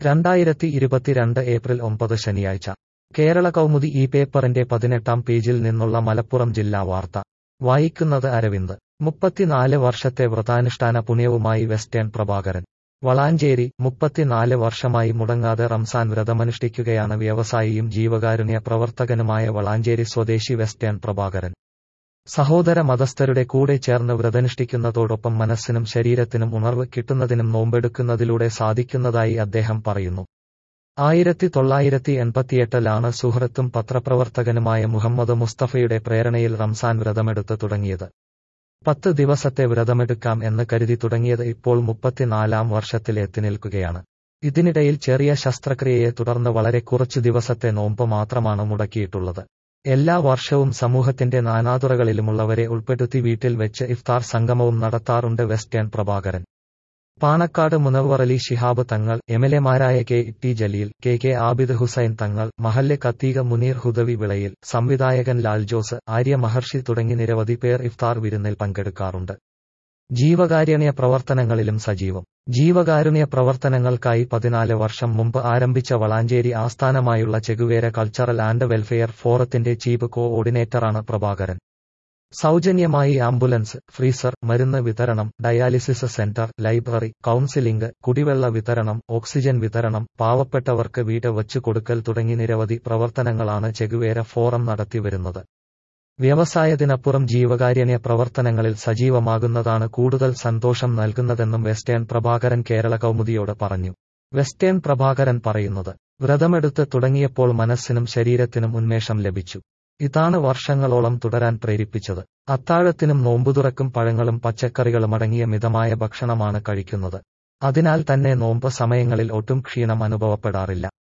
രണ്ടായിരത്തി ഇരുപത്തിരണ്ട് ഏപ്രിൽ ഒമ്പത് ശനിയാഴ്ച കേരള കൗമുദി ഈ പേപ്പറിന്റെ പതിനെട്ടാം പേജിൽ നിന്നുള്ള മലപ്പുറം ജില്ലാ വാർത്ത വായിക്കുന്നത് അരവിന്ദ് മുപ്പത്തിനാല് വർഷത്തെ വ്രതാനുഷ്ഠാന പുണ്യവുമായി വെസ്റ്റേൺ പ്രഭാകരൻ വളാഞ്ചേരി മുപ്പത്തിനാല് വർഷമായി മുടങ്ങാതെ റംസാൻ വ്രതമനുഷ്ഠിക്കുകയാണ് വ്യവസായിയും ജീവകാരുണ്യ പ്രവർത്തകനുമായ വളാഞ്ചേരി സ്വദേശി വെസ്റ്റേൺ പ്രഭാകരൻ സഹോദര മതസ്ഥരുടെ കൂടെ ചേർന്ന് വ്രതനുഷ്ഠിക്കുന്നതോടൊപ്പം മനസ്സിനും ശരീരത്തിനും ഉണർവ് കിട്ടുന്നതിനും നോമ്പെടുക്കുന്നതിലൂടെ സാധിക്കുന്നതായി അദ്ദേഹം പറയുന്നു ആയിരത്തി തൊള്ളായിരത്തി എൺപത്തിയെട്ടിലാണ് സുഹൃത്തും പത്രപ്രവർത്തകനുമായ മുഹമ്മദ് മുസ്തഫയുടെ പ്രേരണയിൽ റംസാൻ വ്രതമെടുത്ത് തുടങ്ങിയത് പത്ത് ദിവസത്തെ വ്രതമെടുക്കാം എന്ന് കരുതി തുടങ്ങിയത് ഇപ്പോൾ മുപ്പത്തിനാലാം വർഷത്തിൽ എത്തി നിൽക്കുകയാണ് ഇതിനിടയിൽ ചെറിയ ശസ്ത്രക്രിയയെ തുടർന്ന് വളരെ കുറച്ചു ദിവസത്തെ നോമ്പ് മാത്രമാണ് മുടക്കിയിട്ടുള്ളത് എല്ലാ വർഷവും സമൂഹത്തിന്റെ നാനാതുറകളിലുമുള്ളവരെ ഉൾപ്പെടുത്തി വീട്ടിൽ വെച്ച് ഇഫ്താർ സംഗമവും നടത്താറുണ്ട് വെസ്റ്റേൺ പ്രഭാകരൻ പാണക്കാട് മുനവ്വറലി ശിഹാബ് തങ്ങൾ എംഎൽഎമാരായ K T Jaleel K K Abid Hussain Thangal മഹല്ല് കത്തീക മുനീർ ഹുദവി വിളയിൽ സംവിധായകൻ ലാൽ ജോസ് ആര്യ മഹർഷി തുടങ്ങി നിരവധി പേർ ഇഫ്താർ വിരുന്നിൽ പങ്കെടുക്കാറുണ്ട് ജീവകാരുണ്യ പ്രവർത്തനങ്ങളിലും സജീവം ജീവകാരുണ്യ പ്രവർത്തനങ്ങൾക്കായി പതിനാല് വർഷം മുമ്പ് ആരംഭിച്ച വളാഞ്ചേരി ആസ്ഥാനമായുള്ള ചെഗുവേര കൾച്ചറൽ ആൻഡ് വെൽഫെയർ ഫോറത്തിന്റെ ചീഫ് കോ ഓർഡിനേറ്ററാണ് പ്രഭാകരൻ സൗജന്യമായി ആംബുലൻസ് ഫ്രീസർ മരുന്ന് വിതരണം ഡയാലിസിസ് സെന്റർ ലൈബ്രറി കൌൺസിലിംഗ് കുടിവെള്ള വിതരണം ഓക്സിജൻ വിതരണം പാവപ്പെട്ടവർക്ക് വീട് വച്ചു കൊടുക്കൽ തുടങ്ങി നിരവധി പ്രവർത്തനങ്ങളാണ് ചെഗുവേര ഫോറം നടത്തിവരുന്നത് വ്യവസായത്തിനപ്പുറം ജീവകാരുണ്യ പ്രവർത്തനങ്ങളിൽ സജീവമാകുന്നതാണ് കൂടുതൽ സന്തോഷം നൽകുന്നതെന്നും വെസ്റ്റേൺ പ്രഭാകരൻ കേരള കൗമുദിയോട് പറഞ്ഞു വെസ്റ്റേൺ പ്രഭാകരൻ പറയുന്നത് വ്രതമെടുത്ത് തുടങ്ങിയപ്പോൾ മനസ്സിനും ശരീരത്തിനും ഉന്മേഷം ലഭിച്ചു ഇതാണ് വർഷങ്ങളോളം തുടരാൻ പ്രേരിപ്പിച്ചത് അത്താഴത്തിനും നോമ്പുതുറക്കും പഴങ്ങളും പച്ചക്കറികളും അടങ്ങിയ മിതമായ ഭക്ഷണമാണ് കഴിക്കുന്നത് അതിനാൽ തന്നെ നോമ്പ് സമയങ്ങളിൽ ഒട്ടും ക്ഷീണം അനുഭവപ്പെടാറില്ല